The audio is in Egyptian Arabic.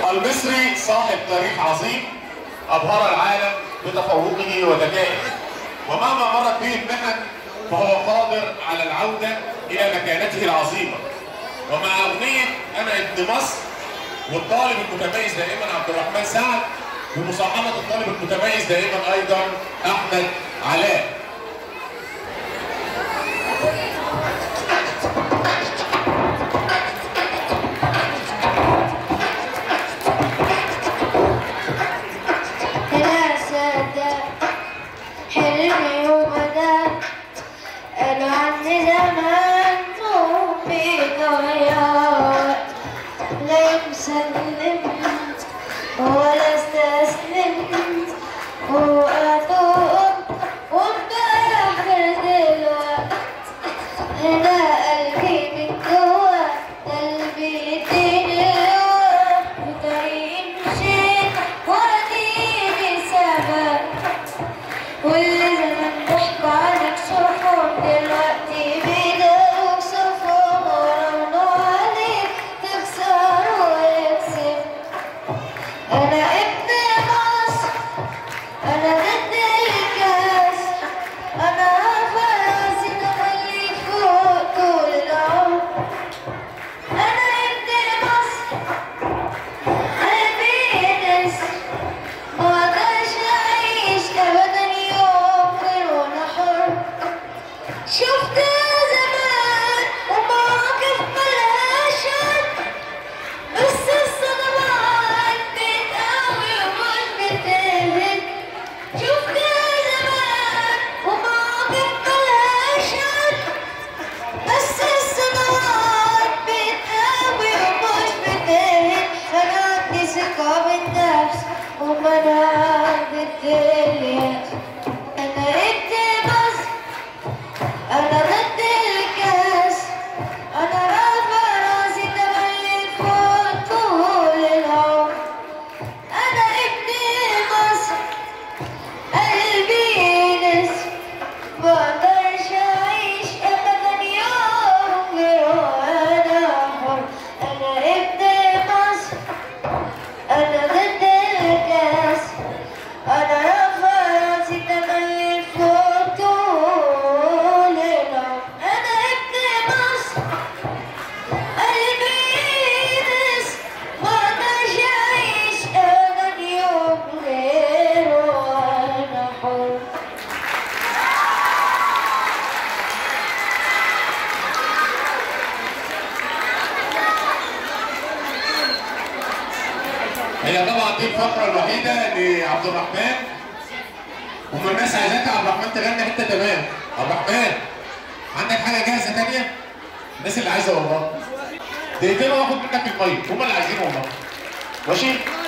المصري صاحب تاريخ عظيم أبهر العالم بتفوقه وذكائه ومهما مرت به المحن فهو قادر على العودة إلى مكانته العظيمة ومع أغنية أنا ابن مصر والطالب المتميز دائما عبد الرحمن سعد ومصاحبة الطالب المتميز دائما أيضا أحمد علاء لا صدق حلمي وبدا قالوا عني زمان في ضياع لا مسلمت ولا استسلمت وأتوب وامبارح دلوقت هنا قلبي من جوا قلبي اديني وطريق مشيت واديني سبب واللي زمان ضحكوا عليك صحهم دلوقتي بيدوك صفهم ورنوا عليك تخسر ويكسب أنا ابن مصر أنا ضد الكاس أنا فراسي تملي فوق طول العمر أنا ابن مصر قلبي يدرس مقدرش أعيش أبدا يوم غير وأنا حر شفت زمان ومواقف ملهاش حد بس الصدمات بتقوي ومش بتهد شفت زمان ومواقف ملهاش حد بس الصدمات بتقوي ومش بتهد أنا عندي ثقة بالنفس ومناعة ضد اليأس أنا ابن مصر أنا ضد الكاس أنا رافع راسي تملي فوق طول العمر أنا ابن مصر قلبي نسر مقدرش أعيش أبدا يوم غير وأنا حر أنا ابن مصر أنا ضد الكاس أنا رافع راسي تملي فوق طول العمر أنا ابن مصر قلبي يدرس مقدرش أعيش أبدا يوم غير وأنا حر هي طبعا دي الفقرة الوحيدة لعبد الرحمن وما الناس عايزاك يا عبد الرحمن تغني حتة تمام عبد الرحمن عندك حاجة جاهزة تانية؟ الناس اللي عايزة والله دقيقتين واخد منك المية هم اللي عايزين والله ماشي؟